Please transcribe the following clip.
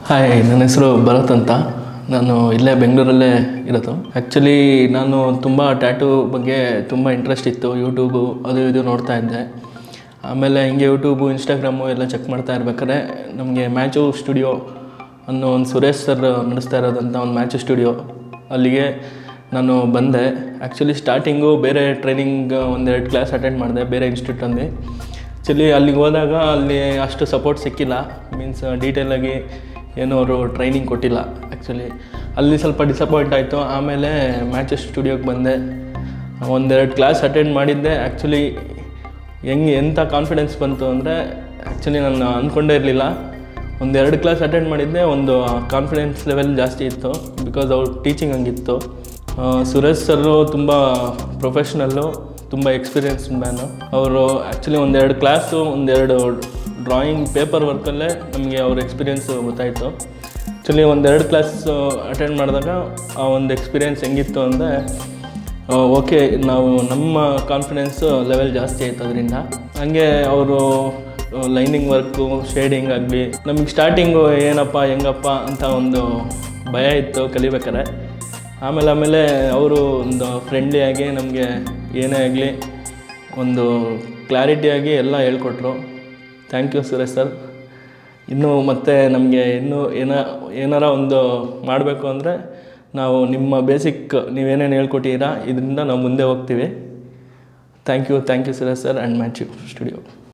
hi ನನ್ನ ಹೆಸರು ಭರತ್ ಅಂತ ನಾನು ಇಲ್ಲೇ ಬೆಂಗಳೂರಲ್ಲೇ ಇರೋದು ಆ್ಯಕ್ಚುಲಿ ನಾನು ತುಂಬ ಟ್ಯಾಟೂ ಬಗ್ಗೆ ತುಂಬ ಇಂಟ್ರೆಸ್ಟ್ ಇತ್ತು ಯೂಟ್ಯೂಬು ಅದು ಇದು ನೋಡ್ತಾ ಇದ್ದೆ ಆಮೇಲೆ ಹಿಂಗೆ ಯೂಟ್ಯೂಬು ಇನ್ಸ್ಟಾಗ್ರಾಮು ಎಲ್ಲ ಚೆಕ್ ಮಾಡ್ತಾ ಇರ್ಬೇಕಾದ್ರೆ ನಮಗೆ ಮ್ಯಾಚು ಸ್ಟುಡಿಯೋ ಅನ್ನೋ ಒಂದು ಸುರೇಶ್ ಸರ್ ನಡೆಸ್ತಾ ಇರೋದಂಥ ಒಂದು ಮ್ಯಾಚು ಸ್ಟುಡಿಯೋ ಅಲ್ಲಿಗೆ ನಾನು ಬಂದೆ ಆ್ಯಕ್ಚುಲಿ ಸ್ಟಾರ್ಟಿಂಗು ಬೇರೆ ಟ್ರೈನಿಂಗ್ ಒಂದೆರಡು ಕ್ಲಾಸ್ ಅಟೆಂಡ್ ಮಾಡಿದೆ ಬೇರೆ ಇನ್ಸ್ಟಿಟ್ಯೂಟಲ್ಲಿ ಆ್ಯಕ್ಚುಲಿ ಅಲ್ಲಿಗೆ ಹೋದಾಗ ಅಲ್ಲಿ ಅಷ್ಟು ಸಪೋರ್ಟ್ ಸಿಕ್ಕಿಲ್ಲ ಮೀನ್ಸ್ ಡೀಟೇಲಾಗಿ ಏನೋ ಅವರು ಟ್ರೈನಿಂಗ್ ಕೊಟ್ಟಿಲ್ಲ ಆ್ಯಕ್ಚುಲಿ ಅಲ್ಲಿ ಸ್ವಲ್ಪ ಡಿಸಪಾಯಿಂಟ್ ಆಯಿತು ಆಮೇಲೆ ಮ್ಯಾಚಸ್ ಸ್ಟುಡಿಯೋಗೆ ಬಂದೆ ಒಂದೆರಡು ಕ್ಲಾಸ್ ಅಟೆಂಡ್ ಮಾಡಿದ್ದೆ ಆ್ಯಕ್ಚುಲಿ ಹೆಂಗೆ ಎಂಥ ಕಾನ್ಫಿಡೆನ್ಸ್ ಬಂತು ಅಂದರೆ ಆ್ಯಕ್ಚುಲಿ ನಾನು ಅಂದ್ಕೊಂಡೇ ಇರಲಿಲ್ಲ ಒಂದೆರಡು ಕ್ಲಾಸ್ ಅಟೆಂಡ್ ಮಾಡಿದ್ದೆ ಒಂದು ಕಾನ್ಫಿಡೆನ್ಸ್ ಲೆವೆಲ್ ಜಾಸ್ತಿ ಇತ್ತು ಬಿಕಾಸ್ ಅವ್ರ ಟೀಚಿಂಗ್ ಹಂಗಿತ್ತು ಆ, ಸುರೇಶ್ ಸರು ತುಂಬ ಪ್ರೊಫೆಷ್ನಲ್ಲು ತುಂಬ ಎಕ್ಸ್ಪೀರಿಯನ್ಸ್ ಮ್ಯಾನು ಅವರು ಆ್ಯಕ್ಚುಲಿ ಒಂದೆರಡು ಕ್ಲಾಸು ಒಂದೆರಡು ಡ್ರಾಯಿಂಗ್ ಪೇಪರ್ ವರ್ಕಲ್ಲೇ ನಮಗೆ ಅವ್ರ ಎಕ್ಸ್ಪೀರಿಯೆನ್ಸು ಗೊತ್ತಾಯಿತು ಆ್ಯಕ್ಚುಲಿ ಒಂದೆರಡು ಕ್ಲಾಸ್ ಅಟೆಂಡ್ ಮಾಡಿದಾಗ ಆ ಒಂದು ಎಕ್ಸ್ಪೀರಿಯೆನ್ಸ್ ಹೆಂಗಿತ್ತು ಅಂದರೆ ಓಕೆ ನಾವು ನಮ್ಮ ಕಾನ್ಫಿಡೆನ್ಸು ಲೆವೆಲ್ ಜಾಸ್ತಿ ಆಯ್ತು ಅದರಿಂದ ಹಂಗೆ ಅವರು ಲೈನಿಂಗ್ ವರ್ಕು ಶೇಡಿಂಗ್ ಆಗಲಿ ನಮಗೆ ಸ್ಟಾರ್ಟಿಂಗು ಏನಪ್ಪ ಹೆಂಗಪ್ಪ ಅಂತ ಒಂದು ಭಯ ಇತ್ತು ಕಲಿಬೇಕಾರೆ ಆಮೇಲೆ ಆಮೇಲೆ ಅವರು ಒಂದು ಫ್ರೆಂಡ್ಲಿಯಾಗಿ ನಮಗೆ ಏನೇ ಆಗಲಿ ಒಂದು ಕ್ಲಾರಿಟಿಯಾಗಿ ಎಲ್ಲ ಹೇಳ್ಕೊಟ್ರು ಥ್ಯಾಂಕ್ ಯು ಸುರೇಶ್ ಸರ್ ಇನ್ನೂ ಮತ್ತೆ ನಮಗೆ ಇನ್ನೂ ಏನ ಏನಾರ ಒಂದು ಮಾಡಬೇಕು ಅಂದರೆ ನಾವು ನಿಮ್ಮ ಬೇಸಿಕ್ ನೀವೇನೇನು ಹೇಳ್ಕೊಟ್ಟಿದ್ದೀರಾ ಇದರಿಂದ ನಾವು ಮುಂದೆ ಹೋಗ್ತೀವಿ thank you thank you Suresh sir and match you studio